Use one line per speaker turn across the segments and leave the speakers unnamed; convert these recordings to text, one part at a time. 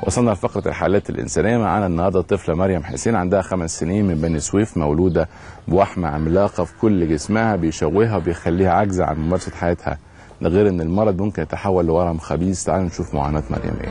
وصلنا لفقرة الحالات الإنسانية معانا النهاردة الطفلة مريم حسين عندها خمس سنين من بني سويف مولودة بوحمة عملاقة في كل جسمها بيشوهها وبيخليها عاجزة عن ممارسة حياتها ده غير إن المرض ممكن يتحول لورم خبيث تعالوا نشوف معاناة مريم إيه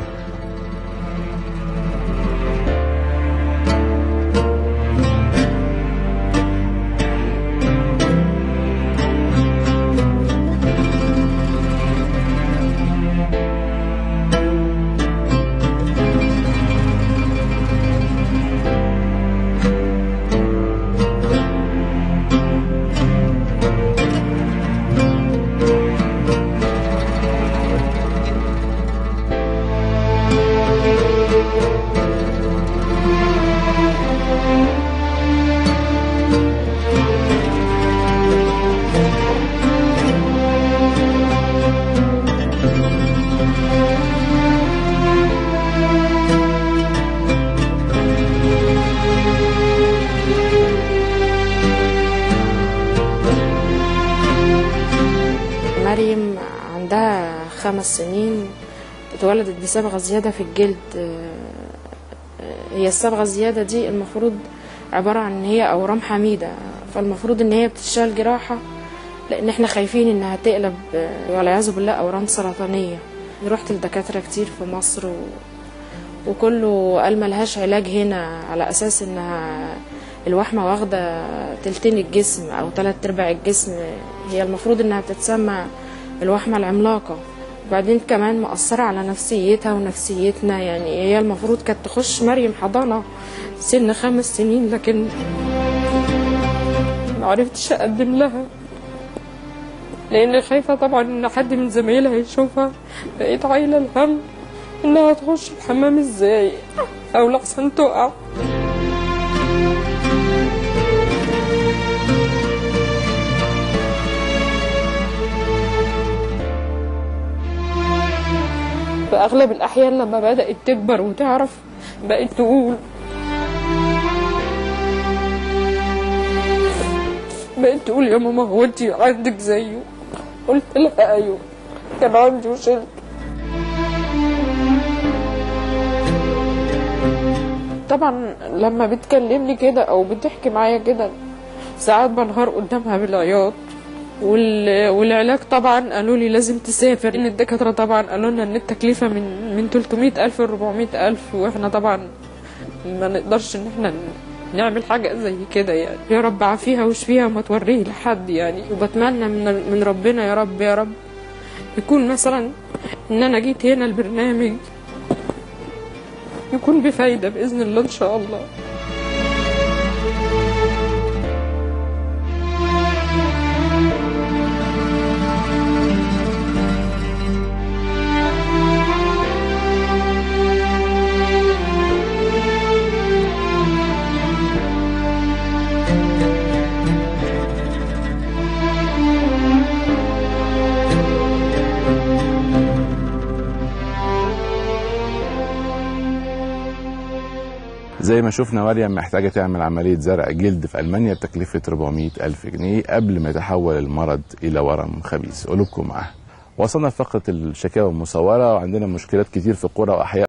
مريم عندها خمس سنين اتولدت بصبغة زيادة في الجلد آه، آه، هي الصبغة الزيادة دي المفروض عبارة عن ان هي اورام حميدة فالمفروض ان هي بتشال جراحة لان احنا خايفين انها تقلب آه، والعياذ بالله اورام سرطانية رحت لدكاترة كتير في مصر و... وكله قال ملهاش علاج هنا على اساس انها الوحمة واخدة تلتين الجسم او تلات ارباع الجسم هي المفروض انها تتسمى الوحمة العملاقة وبعدين كمان مأثرة على نفسيتها ونفسيتنا يعني هي المفروض كانت تخش مريم حضانة سن خمس سنين لكن ما عرفتش اقدم لها لان خايفة طبعا ان حد من زمايلها يشوفها بقيت عايلة الهم انها تخش الحمام ازاي او لحسن تقع في أغلب الأحيان لما بدأت تكبر وتعرف بقت تقول بقت تقول يا ماما هو انت عندك زيه قلت لها ايوه كان عندي وشلت طبعا لما بتكلمني كده او بتحكي معايا كده ساعات بنهار قدامها بالعياط وال... والعلاج طبعا قالوا لي لازم تسافر ان الدكاتره طبعا قالوا لنا ان التكلفه من من 300 الف ل 400 الف واحنا طبعا ما نقدرش ان احنا نعمل حاجه زي كده يعني يا رب عافيها واشفيها وما توريه لحد يعني وبتمنى من من ربنا يا رب يا رب يكون مثلا ان انا جيت هنا البرنامج يكون بفايده باذن الله ان شاء الله
زي ما شفنا مريم محتاجة تعمل عملية زرع جلد في ألمانيا بتكلفة 400 ألف جنيه قبل ما يتحول المرض إلى ورم خبيث قلوبكم معاه وصلنا لفقرة الشكاوى المصورة وعندنا مشكلات كتير في قرى وأحياء